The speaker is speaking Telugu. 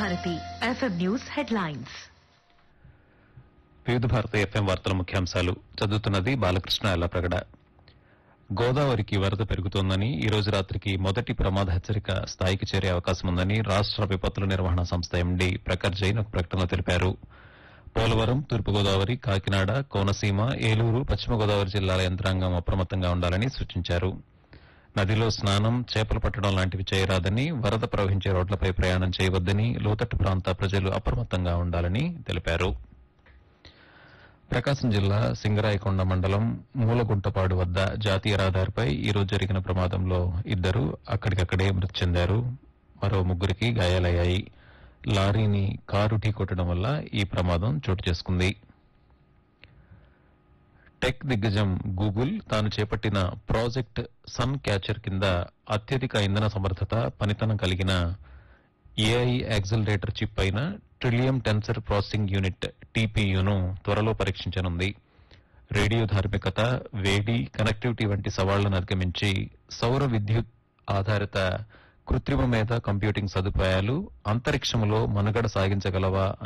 భారతి ఎఫ్ఎం న్యూస్ హెడ్లైన్స్ వివిధ భారత ఎఫ్ఎం వార్తల ముఖ్యాంశాలు చదువుతున్నది బాలకృష్ణ ఎల్లప్రగడ గోదావరికి వరద పెరుగుతోందని ఈ రోజు రాత్రికి మొదటి ప్రమాద హెచ్చరిక స్థాయికి చేరే అవకాశం ఉందని రాష్ట విపత్తుల నిర్వహణ సంస్థ ఎండీ ప్రఖర్ జైన్ ఒక ప్రకటనలో తెలిపారు పోలవరం తూర్పుగోదావరి కాకినాడ కోనసీమ ఏలూరు పశ్చిమ గోదావరి జిల్లాల యంత్రాంగం అప్రమత్తంగా ఉండాలని సూచించారు నదిలో స్నానం చేపలు పట్టడం లాంటివి చేయరాదని వరద ప్రవహించే రోడ్లపై ప్రయాణం చేయవద్దని లోతట్టు ప్రాంత ప్రజలు అప్రమత్తంగా ఉండాలని తెలిపారు ప్రకాశం జిల్లా సింగరాయకొండ మండలం మూలగుంటపాడు వద్ద జాతీయ రహదారిపై ఈ రోజు జరిగిన ప్రమాదంలో ఇద్దరు అక్కడికక్కడే మృతి చెందారు మరో ముగ్గురికి గాయాలయ్యాయి లారీని కారు ఢీకొట్టడం వల్ల ఈ ప్రమాదం చోటు చేసుకుంది టెక్ దిగ్గజం గూగుల్ తాను చేపట్టిన ప్రాజెక్ట్ సన్ క్యాచర్ కింద అత్యధిక ఇంధన సమర్థత పనితనం కలిగిన ఏఐ యాక్సిలరేటర్ చిప్ అయిన ట్రిలియం టెన్సర్ ప్రాసెసింగ్ యూనిట్ టీపీయూను త్వరలో పరీక్షించనుంది రేడియో ధార్మికత వేడి కనెక్టివిటీ వంటి సవాళ్లను అధిగమించి సౌర విద్యుత్ ఆధారిత కృత్రిమ మేధ కంప్యూటింగ్ సదుపాయాలు అంతరిక్షంలో మనుగడ సాగించగలవా